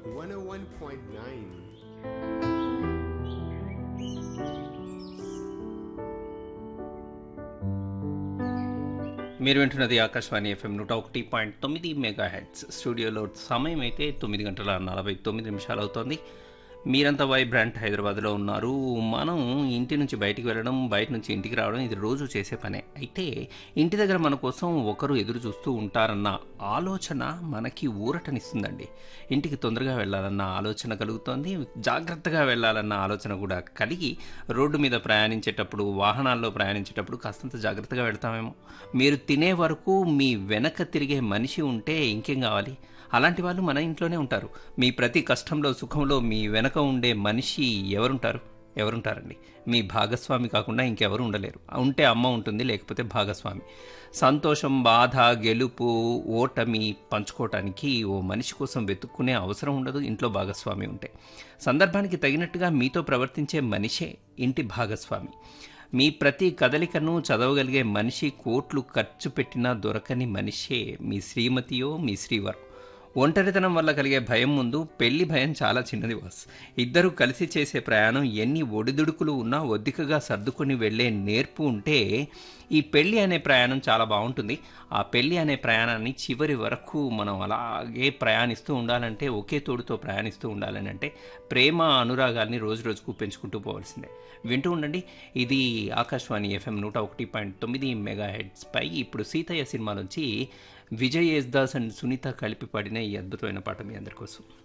101.9. మీరు వింటున్నది ఆకాశవాణి ఎఫ్ఎం నూట ఒకటి పాయింట్ తొమ్మిది మెగా హెడ్స్ స్టూడియోలో సమయం అయితే తొమ్మిది గంటల నలభై తొమ్మిది నిమిషాలు అవుతోంది మీరంతా వైబ్రాంట్ హైదరాబాద్లో ఉన్నారు మనం ఇంటి నుంచి బయటికి వెళ్ళడం బయట నుంచి ఇంటికి రావడం ఇది రోజు చేసే పనే అయితే ఇంటి దగ్గర మన కోసం ఒకరు ఎదురు చూస్తూ ఉంటారన్న ఆలోచన మనకి ఊరటనిస్తుందండి ఇంటికి తొందరగా వెళ్ళాలన్న ఆలోచన కలుగుతోంది జాగ్రత్తగా వెళ్ళాలన్న ఆలోచన కూడా కలిగి రోడ్డు మీద ప్రయాణించేటప్పుడు వాహనాల్లో ప్రయాణించేటప్పుడు కాస్తంత జాగ్రత్తగా వెళ్తామేమో మీరు తినే వరకు మీ వెనక తిరిగే మనిషి ఉంటే ఇంకేం కావాలి అలాంటి వాళ్ళు మన ఇంట్లోనే ఉంటారు మీ ప్రతి కష్టంలో సుఖంలో మీ వెనక ఉండే మనిషి ఎవరుంటారు ఎవరుంటారండి మీ భాగస్వామి కాకుండా ఇంకెవరు ఉండలేరు ఉంటే అమ్మ ఉంటుంది లేకపోతే భాగస్వామి సంతోషం బాధ గెలుపు ఓటమి పంచుకోవటానికి ఓ మనిషి కోసం వెతుక్కునే అవసరం ఉండదు ఇంట్లో భాగస్వామి ఉంటే సందర్భానికి తగినట్టుగా మీతో ప్రవర్తించే మనిషే ఇంటి భాగస్వామి మీ ప్రతి కదలికను చదవగలిగే మనిషి కోట్లు ఖర్చు పెట్టినా దొరకని మనిషే మీ శ్రీమతియో మీ శ్రీవారు ఒంటరితనం వల్ల కలిగే భయం ముందు పెళ్లి భయం చాలా చిన్నది వాస్ ఇద్దరు కలిసి చేసే ప్రయాణం ఎన్ని ఒడిదుడుకులు ఉన్నా ఒద్దికగా సర్దుకొని వెళ్ళే నేర్పు ఉంటే ఈ పెళ్లి అనే ప్రయాణం చాలా బాగుంటుంది ఆ పెళ్లి అనే ప్రయాణాన్ని చివరి వరకు మనం అలాగే ప్రయాణిస్తూ ఉండాలంటే ఒకే తోడుతో ప్రయాణిస్తూ ఉండాలని అంటే ప్రేమ అనురాగాల్ని రోజు రోజుకు పెంచుకుంటూ పోవాల్సిందే వింటూ ఉండండి ఇది ఆకాశవాణి ఎఫ్ఎం నూట ఒకటి పాయింట్ తొమ్మిది మెగా హెడ్స్ పై ఇప్పుడు సీతయ్య సినిమా నుంచి విజయ్ యేస్దాస్ అండ్ సునీత కలిపి పాడిన ఈ అద్భుతమైన పాట మీ అందరి కోసం